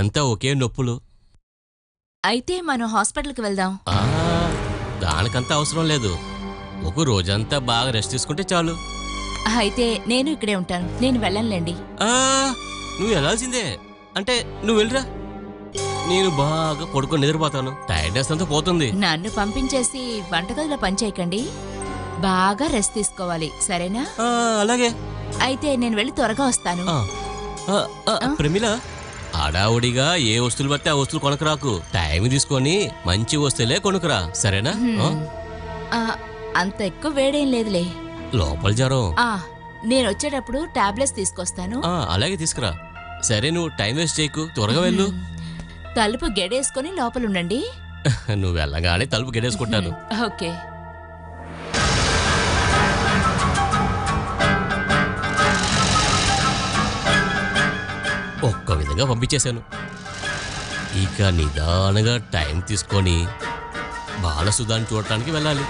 ఒళ్ళంతా ఒకే నొప్పులు అయితే మనం హాస్పిటల్కి వెళ్దాం ఆ, దానికంత అవసరం లేదు ఒక రోజంతా బాగా రెస్ట్ తీసుకుంటే చాలు అయితే నేను ఇక్కడే ఉంటాను నేను వెళ్ళనులేండి ఆ, నువ్వు వెళ్ళాల్సిందే అంటే నువ్వు వెళ్ళరా నేను బాగా పడుకొని నిద్రపోతాను టైర్డ్నెస్ అంతా పోతుంది నన్ను పంపించేసి వంటగదిలో పని చేయకండి బాగా రెస్ట్ తీసుకోవాలి సరేనా ఆ, అలాగే అయితే నేను వెళ్ళి త్వరగా వస్తాను ఆ, ఆ, ఆ, ప్రమిళ హడావుడిగా ఏ వస్తువులు పడితే ఆ వస్తువులు కొనకరాకు టైం తీసుకొని మంచి వస్తువులే కొనుక్కురా సరేనా ఆ? ఆ, అంత ఎక్కువ వేడేం లేదులే లోపల జ్వరం ఆ నేను వచ్చేటప్పుడు టాబ్లెట్స్ తీసుకొస్తాను ఆ, అలాగే తీసుకురా సరే నువ్వు టైం వేస్ట్ చేయకు త్వరగా వెళ్ళు తలుపు గెడేసుకొని లోపల ఉండండి నువ్వు వెళ్ళగానే తలుపు గెడేసుకుంటాను ఓకే ఒక్క విధంగా పంపించేశాను ఇక నిదానంగా టైం తీసుకొని బాలసుధాన్ని చూడటానికి వెళ్ళాలి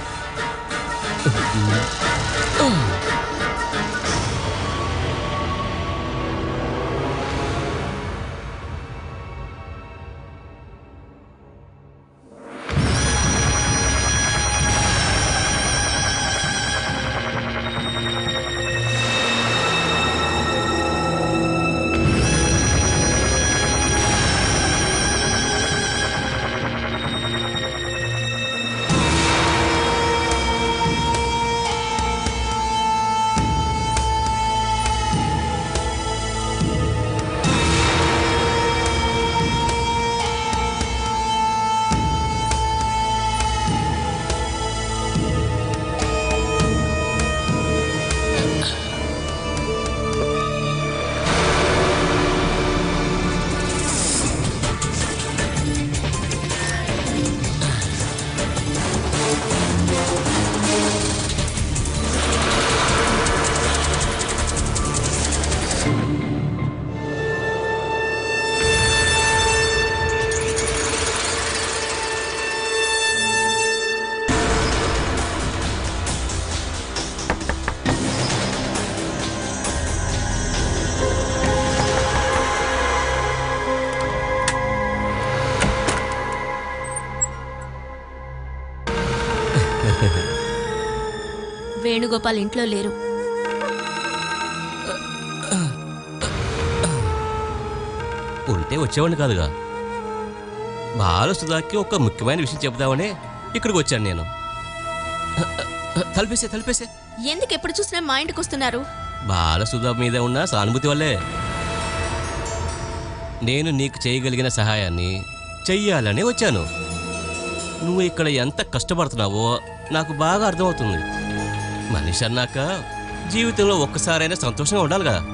వేణుగోపాల్ ఇంట్లో లేరు ఉంటే వచ్చేవాడిని కాదుగా బాలసుధాకి ఒక ముఖ్యమైన విషయం చెప్దామనే ఇక్కడికి వచ్చాను నేను తలిపేసే తలిపేసే ఎందుకు ఎప్పుడు చూసినా మా ఇంటికి వస్తున్నారు బాలసుధ మీద ఉన్న సానుభూతి వల్లే నేను నీకు చేయగలిగిన సహాయాన్ని చెయ్యాలని వచ్చాను నువ్వు ఇక్కడ ఎంత కష్టపడుతున్నావో నాకు బాగా అర్థమవుతుంది మనిషి అన్నాక జీవితంలో ఒక్కసారైనా సంతోషంగా ఉండాలి కదా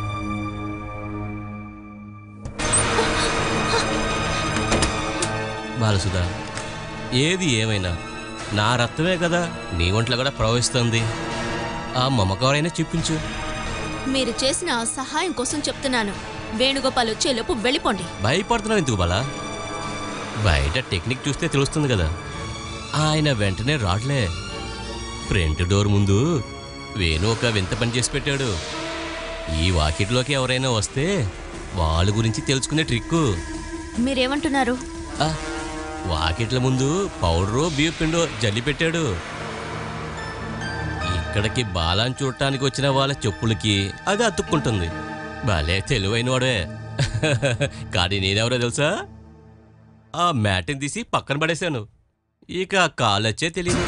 బాలసుధ ఏది ఏమైనా నా రక్తమే కదా నీ ఒంట్లో కూడా ప్రవహిస్తుంది ఆ మమకారైనా చూపించు మీరు చేసిన ఆ సహాయం కోసం చెప్తున్నాను వేణుగోపాల్ వచ్చేలోపు వెళ్ళిపోండి భయపడుతున్నావు ఎందుకు బాలా బయట టెక్నిక్ చూస్తే తెలుస్తుంది కదా ఆయన వెంటనే రాట్లే ఫ్రంట్ డోర్ ముందు వేణు ఒక వింత పని చేసి పెట్టాడు ఈ వాకిట్లోకి ఎవరైనా వస్తే వాళ్ళ గురించి తెలుసుకునే ట్రిక్కు మీరేమంటున్నారు ఆ, వాకిట్ల ముందు పౌడరు బియ్య పిండో జల్లి పెట్టాడు ఇక్కడికి బాలాన్ని చూడటానికి వచ్చిన వాళ్ళ చెప్పులకి అది అతుక్కుంటుంది భలే తెలివైన వాడే కానీ నేనెవరో తెలుసా ఆ మ్యాట్ని తీసి పక్కన పడేశాను ఇక కాలొచ్చే తెలియదు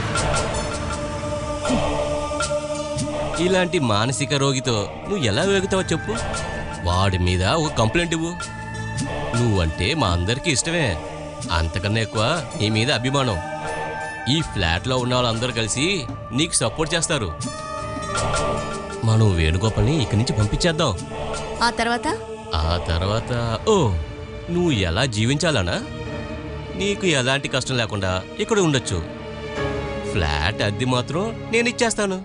ఇలాంటి మానసిక రోగితో నువ్వు ఎలా వేగుతావో చెప్పు వాడి మీద ఒక కంప్లైంట్ ఇవ్వు నువ్వంటే మా అందరికీ ఇష్టమే అంతకన్నా ఎక్కువ నీ మీద అభిమానం ఈ ఫ్లాట్లో ఉన్న వాళ్ళందరూ కలిసి నీకు సపోర్ట్ చేస్తారు మనం వేణుగోపాల్ని ఇక్కడి నుంచి పంపించేద్దాం ఆ తర్వాత ఆ తర్వాత ఓ నువ్వు ఎలా జీవించాలనా నీకు ఎలాంటి కష్టం లేకుండా ఇక్కడ ఉండొచ్చు ఫ్లాట్ అద్దె మాత్రం నేను ఇచ్చేస్తాను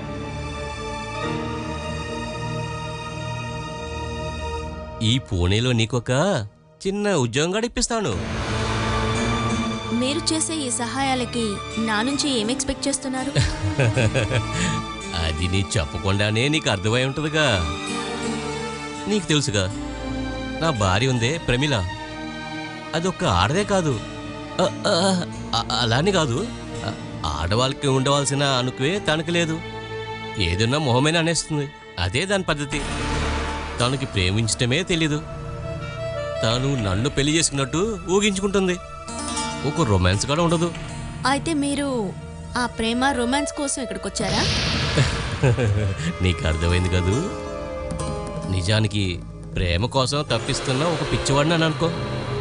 ఈ పూణేలో నీకొక చిన్న ఉద్యోగం కూడా ఇప్పిస్తాను మీరు చేసే ఈ సహాయాలకి నా నుంచి ఏం ఎక్స్పెక్ట్ చేస్తున్నారు అది నీ చెప్పకుండానే నీకు అర్థమై ఉంటుందిగా నీకు తెలుసుగా నా భార్య ఉందే ప్రమిళ అదొక్క ఆడదే కాదు ఆ, ఆ, ఆ, అలానే కాదు ఆ, ఆడవాళ్ళకి ఉండవలసిన అనుకువే తనకు లేదు ఏదన్నా మొహమైన అనేస్తుంది అదే దాని పద్ధతి తనకి ప్రేమించటమే తెలీదు తాను నన్ను పెళ్లి చేసుకున్నట్టు ఊగించుకుంటుంది ఒక రొమాన్స్ కూడా ఉండదు అయితే మీరు ఆ ప్రేమ రొమాన్స్ కోసం ఇక్కడికి వచ్చారా నీకు అర్థమైంది కదూ నిజానికి ప్రేమ కోసం తప్పిస్తున్న ఒక పిచ్చివాడిని అని అనుకో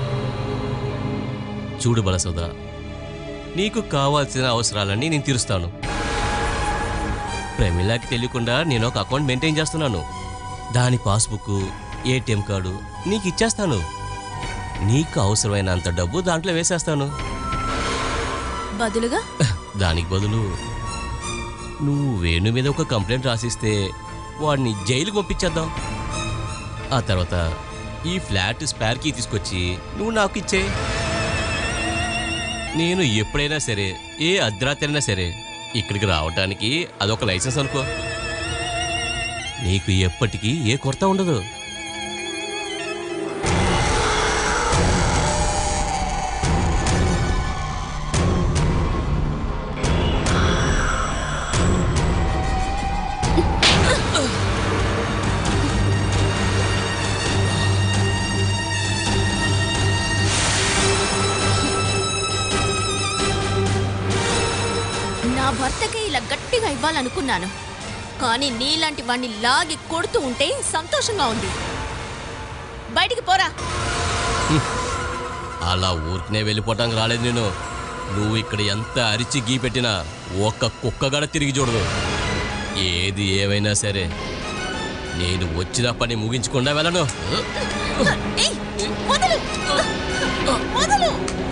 చూడు బలసోదా నీకు కావాల్సిన అవసరాలన్నీ నేను తీరుస్తాను ప్రమిళకి తెలియకుండా నేను ఒక అకౌంట్ మెయింటైన్ చేస్తున్నాను దాని పాస్బుక్ ఏటీఎం కార్డు నీకు ఇచ్చేస్తాను నీకు అవసరమైనంత డబ్బు దాంట్లో వేసేస్తాను బదులుగా దానికి బదులు నువ్వు వేణు మీద ఒక కంప్లైంట్ రాసిస్తే వాడిని జైలుకి పంపించేద్దాం ఆ తర్వాత ఈ ఫ్లాట్ స్పేర్ కీ తీసుకొచ్చి నువ్వు నాకు ఇచ్చే నేను ఎప్పుడైనా సరే ఏ అర్ధరాత్రి అయినా సరే ఇక్కడికి రావటానికి అదొక లైసెన్స్ అనుకో నీకు ఎప్పటికీ ఏ కొరత ఉండదు నా భర్తకే ఇలా గట్టిగా ఇవ్వాలనుకున్నాను కానీ నీలాంటి వాణ్ణి లాగి కొడుతూ ఉంటే సంతోషంగా ఉంది బయటికి పోరా అలా ఊరికనే వెళ్ళిపోవటానికి రాలేదు నేను నువ్వు ఇక్కడ ఎంత అరిచి గీ పెట్టినా ఒక్క కుక్క గడ తిరిగి చూడదు ఏది ఏమైనా సరే నేను వచ్చిన పని ముగించకుండా వెళ్ళను ఏయ్, వదలు వదలు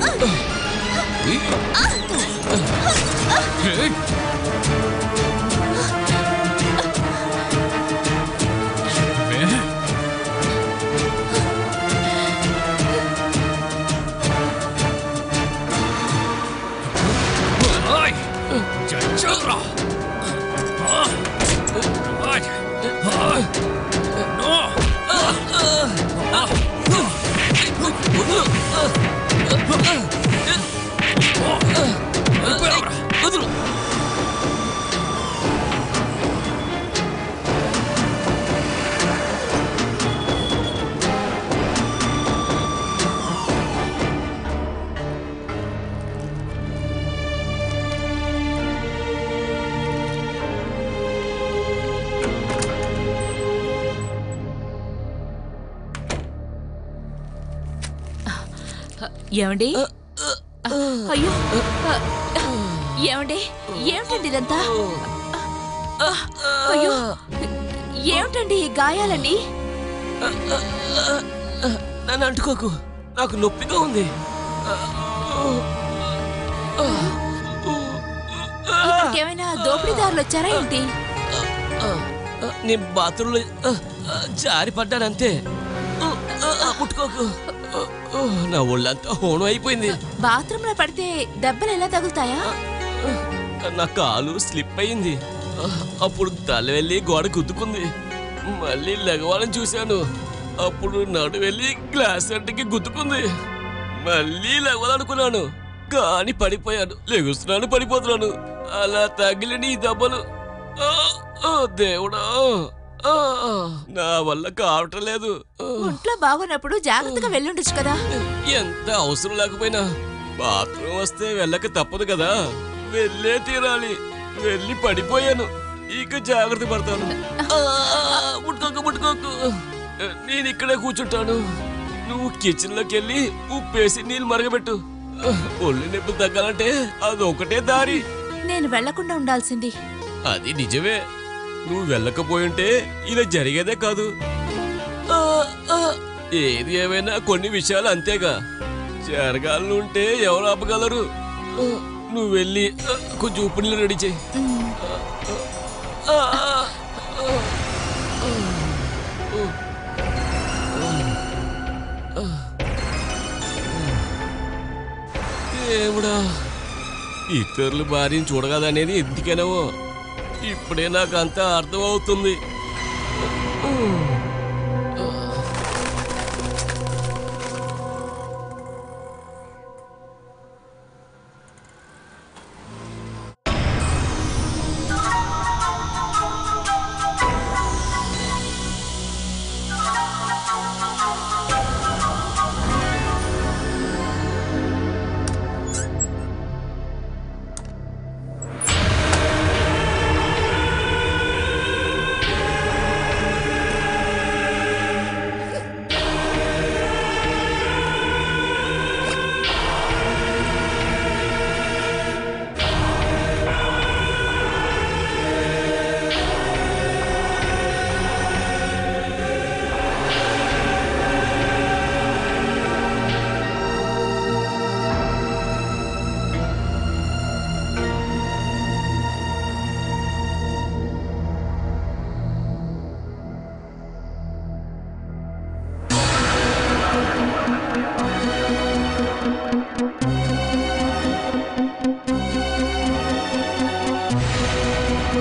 వదులు. ఏమండి అయ్యో ఏమండి ఏమిటండి ఇదంతా అయ్యో ఏమిటండి ఈ గాయాలండి నన్ను అంటుకోకు నాకు నొప్పిగా ఉంది ఏమైనా దోపిడీదారులు వచ్చారా ఏంటి నేను బాత్రూంలో ఆ, ఆ, జారి పడ్డానంతే ఆ, ఆ, ఆ, ముట్టుకోకు ఆ, ఆ, నా ఒళ్ళంతా హోణం అయిపోయింది బాత్రూంలో పడితే దెబ్బలు ఎలా తగులుతాయా నా కాలు స్లిప్ అయింది ఆ, అప్పుడు తల వెళ్ళి గోడ గుద్దుకుంది మళ్ళీ లెగవాలని చూశాను అప్పుడు నడు వెళ్ళి గ్లాస్ అంటికి గుద్దుకుంది మళ్ళీ లెగవాలనుకున్నాను కానీ పడిపోయాను లెగుస్తున్నాను పడిపోతున్నాను అలా తగిలిన ఈ దెబ్బలు ఆ, ఆ, దేవుడా ఆ, నా వల్ల కావటం లేదు ఆ. ఒంట్లో బాగున్నప్పుడు జాగ్రత్తగా వెళ్ళుండొచ్చు కదా ఎంత అవసరం లేకపోయినా బాత్రూమ్ వస్తే వెళ్ళక తప్పదు కదా వెళ్ళే తీరాలి వెళ్ళి పడిపోయాను ఇక జాగ్రత్త పడతాను ఆ, ముట్టుకోకు ముట్టుకోకు నేను ఇక్కడే కూర్చుంటాను నువ్వు కిచెన్ లోకి వెళ్ళి ఉప్పేసి నీళ్ళు మరగబెట్టు ఒళ్ళు నొప్పులు తగ్గాలంటే అదొకటే దారి నేను వెళ్లకుండా ఉండాల్సింది అది నిజమే నువ్వు వెళ్ళకపోయింటే ఇలా జరిగేదే కాదు ఆ, ఆ, ఏది ఏమైనా కొన్ని విషయాలు అంతేగా జరగాలనుంటే ఎవరు ఆపగలరు ఆ, నువ్వు వెళ్ళి ఆ, కొంచెం ఉప్పు నీళ్ళు రెడీ చేయి ఉమ్, ఆ, ఆ, ఆ, ఆ, ఆ. దేవుడా ఇతరుల భార్యను చూడగదనేది ఎందుకనేమో ఇప్పుడే నాకు అంతా అర్థమవుతుంది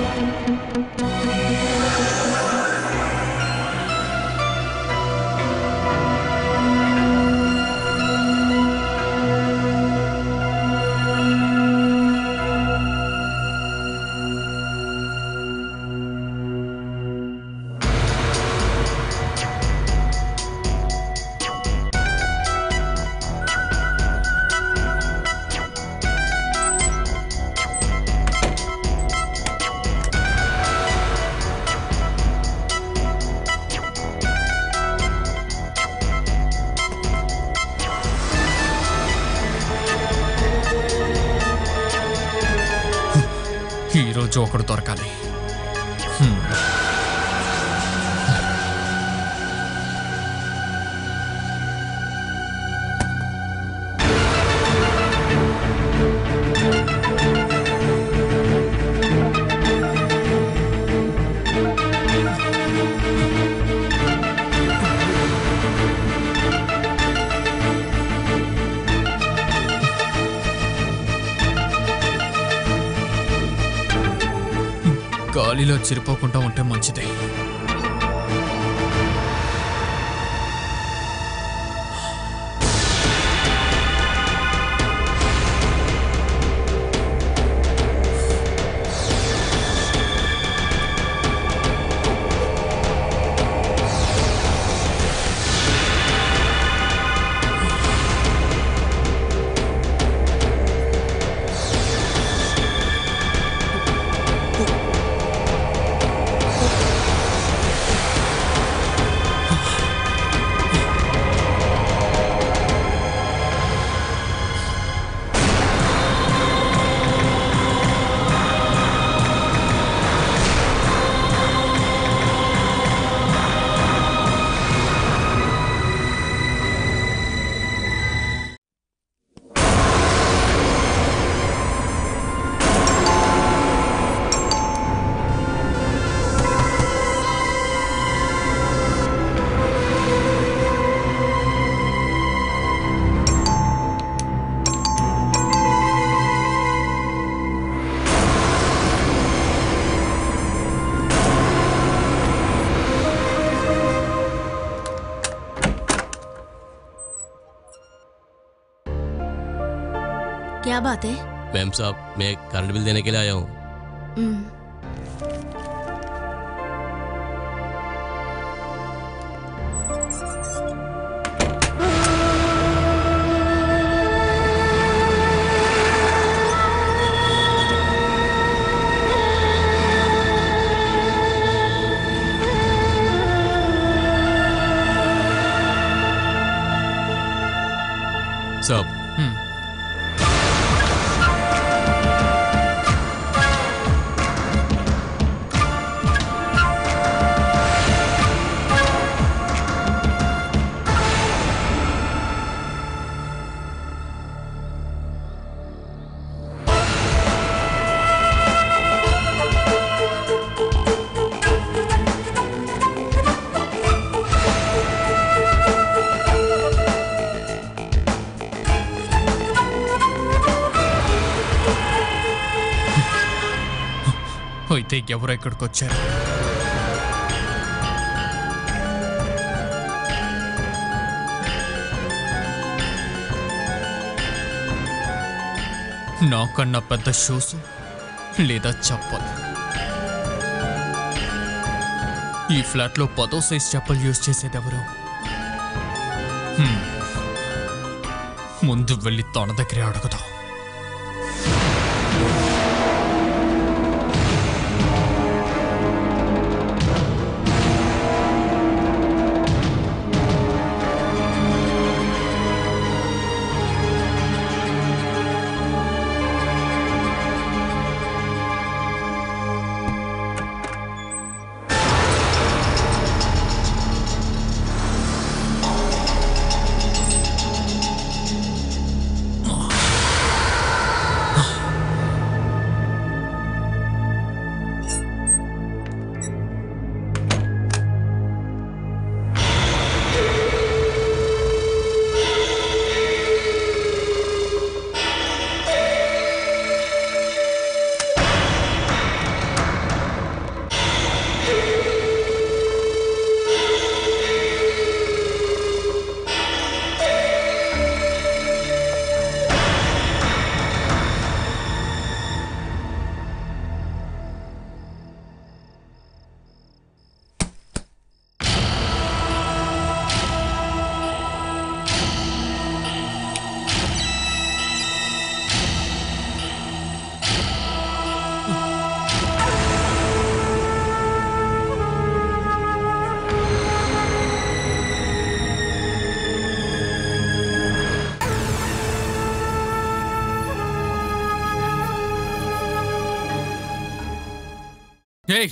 ఈరోజు ఒకడు దొరకాలి హ్మ్. గాలిలో చిరిపోకుండా ఉంటే మంచిది क्या बात है मैम साहब मैं करंट बिल देने के लिए आया हूँ हम्म, साहब హ్మ్. అయితే ఎవరు ఇక్కడికి వచ్చారు నాకన్నా పెద్ద షూస్ లేదా చెప్పలు ఈ ఫ్లాట్లో పదో సైజ్ చెప్పలు యూజ్ చేసేది ఎవరు హ్మ్. ముందు వెళ్ళి తన దగ్గరే అడుగుదాం ఏయ్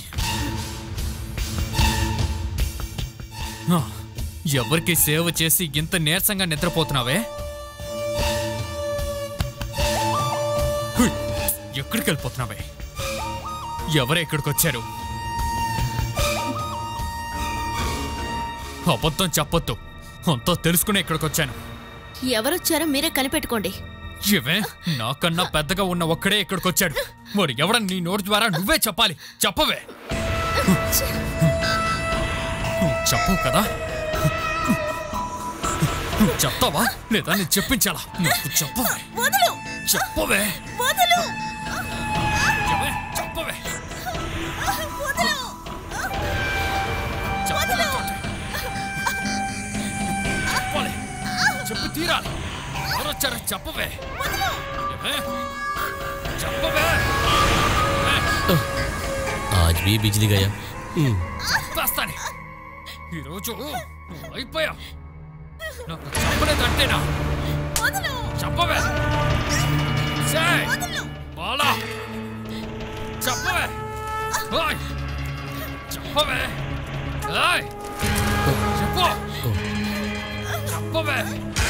ఆ, ఎవరికి సేవ చేసి ఇంత నీరసంగా నిద్రపోతున్నావే హుయ్, ఎక్కడికి వెళ్ళిపోతున్నావే ఎవరు ఇక్కడికి వచ్చారు అబద్ధం చెప్పొద్దు అంతా తెలుసుకునే ఇక్కడికి వచ్చాను ఎవరొచ్చారో మీరే కనిపెట్టుకోండి ఇవే నాకన్నా పెద్దగా ఉన్న ఒక్కడే ఇక్కడికి వచ్చాడు మరి ఎవడని నీ నోటి ద్వారా నువ్వే చెప్పాలి చెప్పవే చెప్పవు కదా చెప్తావా లేదా నేను చెప్పించాలా నువ్వు చెప్పవే చెప్పవే ఏవే? చెప్పవే చెప్పమంటుంటే. చెప్పాలి చెప్పు తీరాలి ఎవరొచ్చారో చెప్పవే ఏవే? చెప్పవే आज भी बिजली गया हम्म, చంపేస్తానే ఈరోజు నువ్వు అయిపోయా నాకు చెప్పలేదంటేనా చెప్పవే సేయ్! బాలా చెప్పవే ఓయ్! చెప్పవే ఏయ్! చెప్పు చెప్పవే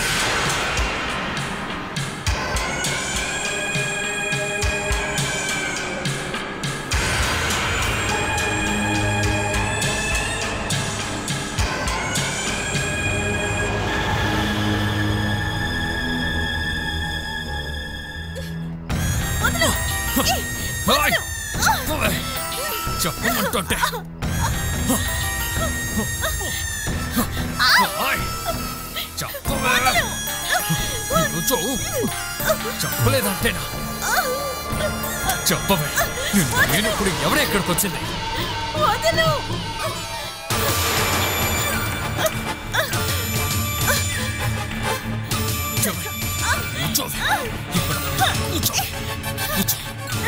ఓయ్! చెప్పవే చెప్పమంటుంటే ఓయ్! చెప్పవే ఈరోజు చెప్పలేదంటేనా చెప్పవే నిన్ను నేను ఇప్పుడు ఎవరే ఇక్కడికి వచ్చింది కూర్చోవే. కూర్చోవే. ఇక్కడ కూర్చో. కూర్చో.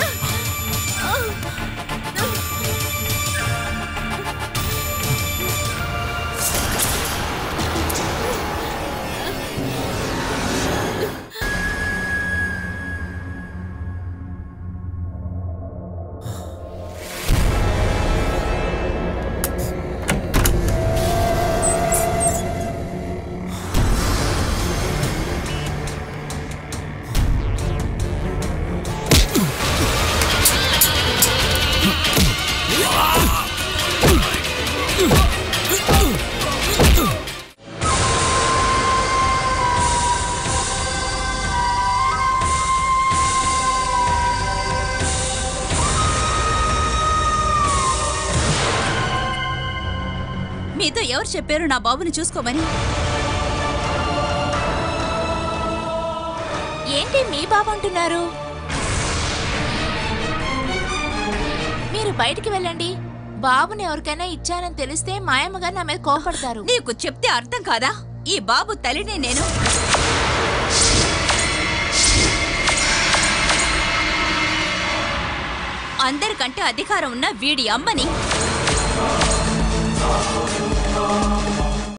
మీతో ఎవరు చెప్పారు నా బాబుని చూసుకోమని ఏంటి మీ బాబు అంటున్నారు మీరు బయటికి వెళ్ళండి బాబుని ఎవరికైనా ఇచ్చానని తెలిస్తే మాయమ్మగారు నా మీద కోపడతారు నీకు చెప్తే అర్థం కాదా ఈ బాబు తల్లిని నేను అందరికంటే అధికారం ఉన్న వీడి అమ్మని